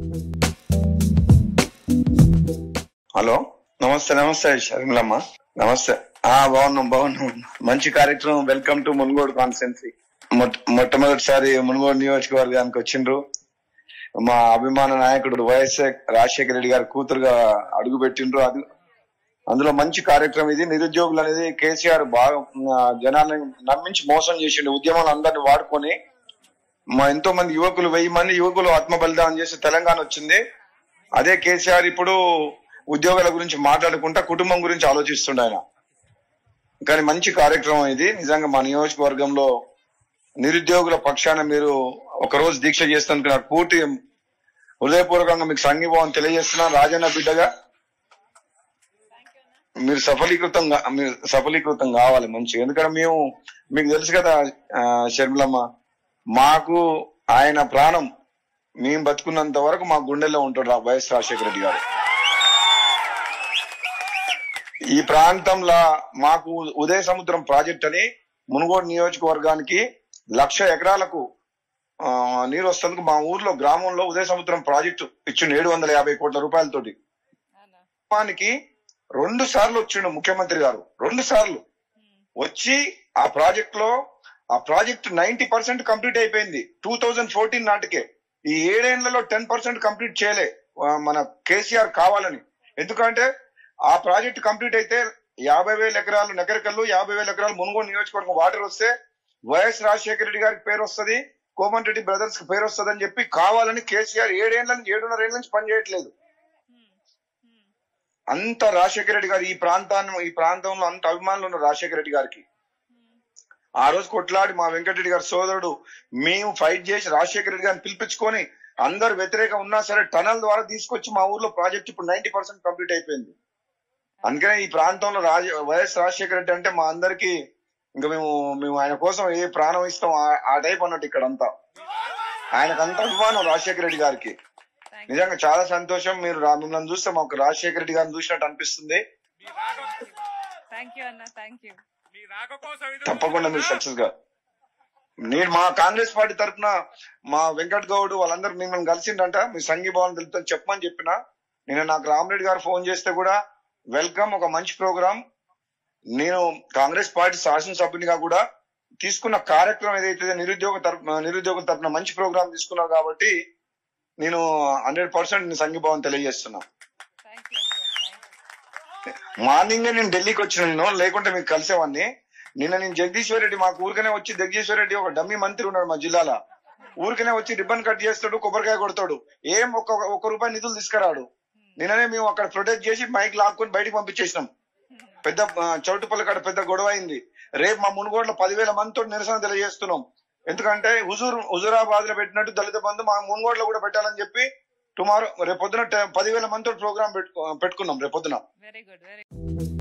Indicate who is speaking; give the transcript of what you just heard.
Speaker 1: hello నమస్తే నమస్తే షర్మిలమ్మ నమస్తే ఆ బాగున్నాం బాగున్నాం మంచి కార్యక్రమం వెల్కమ్ టు మున్గోడు కాన్స్టెన్సీ మొట్టమొదటిసారి మున్గోడు నియోజకవర్గానికి వచ్చిండ్రు మా అభిమాన నాయకుడు వైఎస్ రాజశేఖర రెడ్డి గారి కూతురుగా అడుగు పెట్టిండ్రు అది అందులో మంచి కార్యక్రమం ఇది నిరుద్యోగులు అనేది కేసీఆర్ బాగా ఆ, జనాన్ని నమ్మించి మోసం చేసిండు ఉద్యమాలు అందరిని వాడుకొని మా ఎంతో మంది యువకులు వెయ్యి మంది యువకులు ఆత్మ బలిదానం చేసి తెలంగాణ వచ్చింది అదే కేసీఆర్ ఇప్పుడు ఉద్యోగాల గురించి మాట్లాడుకుంటా కుటుంబం గురించి ఆలోచిస్తుండ ఆయన కానీ మంచి కార్యక్రమం ఇది నిజంగా మా నియోజకవర్గంలో నిరుద్యోగుల పక్షాన మీరు ఒక రోజు దీక్ష చేస్తున్నందుకు నాకు పూర్తి హృదయపూర్వకంగా మీకు సంఘీభావం తెలియజేస్తున్నాను రాజన్న బిడ్డగా మీరు సఫలీకృతం కా- మీరు సఫలీకృతం కావాలి మంచిగా ఎందుకంటే మేము మీకు తెలుసు కదా ఆ, షర్మిలమ్మ మాకు ఆయన ప్రాణం మేము బతుకున్నంత వరకు మా గుండెల్లో ఉంటాడు రా- వైఎస్ రాజశేఖర రెడ్డి గారు ఈ ప్రాంతంలో మాకు ఉదయ సముద్రం ప్రాజెక్ట్ అని మునుగోడు నియోజకవర్గానికి లక్ష ఎకరాలకు ఆ, నీరు వస్తుంది మా ఊర్లో గ్రామంలో ఉదయ సముద్రం ప్రాజెక్టు ఇచ్చిండు ఏడు వందల యాభై కోట్ల రూపాయలతోటి గ్రామానికి రెండు సార్లు వచ్చిండు ముఖ్యమంత్రి గారు రెండు సార్లు వచ్చి ఆ ప్రాజెక్ట్ లో ఆ ప్రాజెక్ట్ నైన్టీ పర్సెంట్ కంప్లీట్ అయిపోయింది టూ థౌజండ్ ఫోర్టీన్ నాటికే ఈ ఏడేళ్లలో టెన్ పర్సెంట్ కంప్లీట్ చేయలే ఆ, మన కేసీఆర్ కావాలని ఎందుకంటే ఆ ప్రాజెక్ట్ కంప్లీట్ అయితే యాభై వేల ఎకరాలు నగరికల్లు యాభై వేల ఎకరాలు మునుగోడు నియోజకవర్గం వాటర్ వస్తే వైఎస్ రాజశేఖర రెడ్డి గారికి పేరు వస్తది కోమన్ రెడ్డి బ్రదర్స్ కి పేరు వస్తది అని చెప్పి కావాలని కేసీఆర్ ఏడేళ్ల నుంచి ఏడున్నర ఏళ్ళ నుంచి పనిచేయట్లేదు అంత రాజశేఖర రెడ్డి గారు ఈ ప్రాంతాన్ని ఈ ప్రాంతంలో అంత అభిమానులు ఉన్న రాజశేఖర రెడ్డి గారికి ఆ రోజు కొట్లాడి మా వెంకటరెడ్డి గారి సోదరుడు మేము ఫైట్ చేసి రాజశేఖర రెడ్డి గారిని పిలిపించుకొని అందరు వ్యతిరేకం ఉన్నా సరే టనల్ ద్వారా తీసుకొచ్చి మా ఊర్లో ప్రాజెక్ట్ ఇప్పుడు నైన్టీ పర్సెంట్ కంప్లీట్ అయిపోయింది అందుకనే ఈ ప్రాంతంలో రాజ వైఎస్ రాజశేఖర రెడ్డి అంటే మా అందరికి ఇంకా మేము మేము ఆయన కోసం ఏ ప్రాణం ఇస్తాం ఆ- ఆ టైప్ అన్నట్టు ఇక్కడ అంతా ఆయనకు అంత అభిమానం రాజశేఖర రెడ్డి గారికి నిజంగా చాలా సంతోషం మీరు రా- మిమ్మల్ని చూస్తే మాకు రాజశేఖర రెడ్డి గారిని చూసినట్టు అనిపిస్తుంది
Speaker 2: థ్యాంక్ యూ అన్న థ్యాంక్ యూ
Speaker 3: మీ రాక కోసం ఎదురు
Speaker 1: తప్పకుండా మీరు సక్సెస్ గా నేను మా కాంగ్రెస్ పార్టీ తరఫున మా వెంకట్ గౌడ్ వాళ్ళందరూ మిమ్మల్ని కలిసిండంట మీ సంఘీభావం తెలుపుతాను చెప్పమని చెప్పిన నేను నాకు రామరెడ్డి గారు ఫోన్ చేస్తే కూడా వెల్కమ్ ఒక మంచి ప్రోగ్రామ్ నేను కాంగ్రెస్ పార్టీ శాసనసభ్యునిగా కూడా తీసుకున్న కార్యక్రమం ఏదైతే నిరుద్యోగ తరపున నిరుద్యోగుల తరపున మంచి ప్రోగ్రామ్ తీసుకున్నాను కాబట్టి నేను హండ్రెడ్ పర్సెంట్ సంఘీభావం తెలియజేస్తున్నా
Speaker 2: థ్యాంక్ యూ
Speaker 1: మార్నింగ్ నేను ఢిల్లీకి వచ్చిన నేను లేకుంటే మీకు కలిసేవాడిని నిన్న నేను జగదీశ్వర్ రెడ్డి మాకు ఊరికనే వచ్చి జగదీశ్వర్ రెడ్డి ఒక డమ్మీ మంత్రి ఉన్నాడు మా జిల్లాలో ఊరికనే వచ్చి రిబ్బన్ కట్ చేస్తాడు కొబ్బరికాయ కొడతాడు ఏం ఒక్క ఒక్క రూపాయి నిధులు తీసుకురాడు నిన్ననే మేము అక్కడ ప్రొటెక్ట్ చేసి మైక్ లాక్కొని బయటికి పంపించేసినాం పెద్ద ఆ, చౌటుపల్లి కాడ పెద్ద గొడవ అయింది రేపు మా మునుగోడులో పదివేల మందితో నిరసన తెలియజేస్తున్నాం ఎందుకంటే హుజూర్ హుజూరాబాద్ లో పెట్టినట్టు దళిత బంధు మా మునుగోడులో కూడా పెట్టాలని చెప్పి టుమారో రేపొద్దున టె- పదివేల మందితో ప్రోగ్రామ్ పెట్టుకున్నాం రేపొద్దున
Speaker 2: వెరీ గుడ్ వెరీ